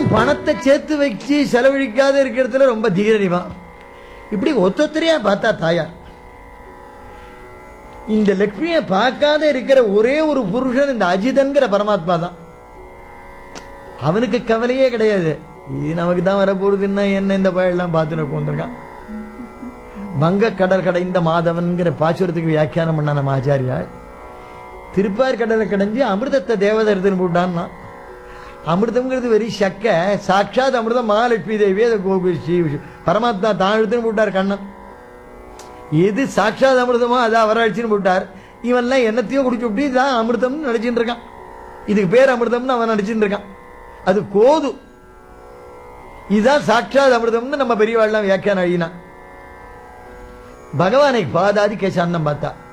பணத்தை சேர்த்து வச்சு செலவழிக்காத இருக்கிறதுல ரொம்ப தீரடிவான் இப்படி ஒத்தொத்தரையா பார்த்தா தாயார் இந்த லக்ஷ்மியை பார்க்காத இருக்கிற ஒரே ஒரு புருஷன் இந்த அஜிதன்கிற பரமாத்மா தான் அவனுக்கு கவலையே கிடையாது இது நமக்கு தான் வரப்போகுதுன்னா என்ன இந்த பயெல்லாம் பார்த்துட்டு உட்காந்துருக்கான் வங்க கடல் கடைந்த மாதவன்கிற பாசுரத்துக்கு வியாக்கியானம் பண்ண நம்ம ஆச்சாரியார் திருப்பார் கடலை கடைஞ்சு அமிர்தத்தை தேவதரத்தின் போட்டான்னா அமிர்தம்ங்கிறது வெறி சக்க சாட்சாத் அமிர்தம் மகாலட்சுமி தேவி அதை கோபி ஸ்ரீ விஷ்ணு. பரமாத்மா தான் எடுத்துன்னு போட்டார் கண்ணன் எது சாட்சாத் அமிர்தமோ அதை அவர் அடிச்சுன்னு போட்டார் இவன்லாம் என்னத்தையோ குடிச்சு விட்டு இதான் அமிர்தம்னு நினைச்சிட்டு இருக்கான் இதுக்கு பேர் அமிர்தம்னு அவன் நினைச்சிட்டு இருக்கான் அது கோது இதுதான் சாட்சாத் அமிர்தம்னு நம்ம பெரியவாள்லாம் வியாக்கியானம் எழுதினா பகவானை பாதாதி கேசாந்தம் பார்த்தா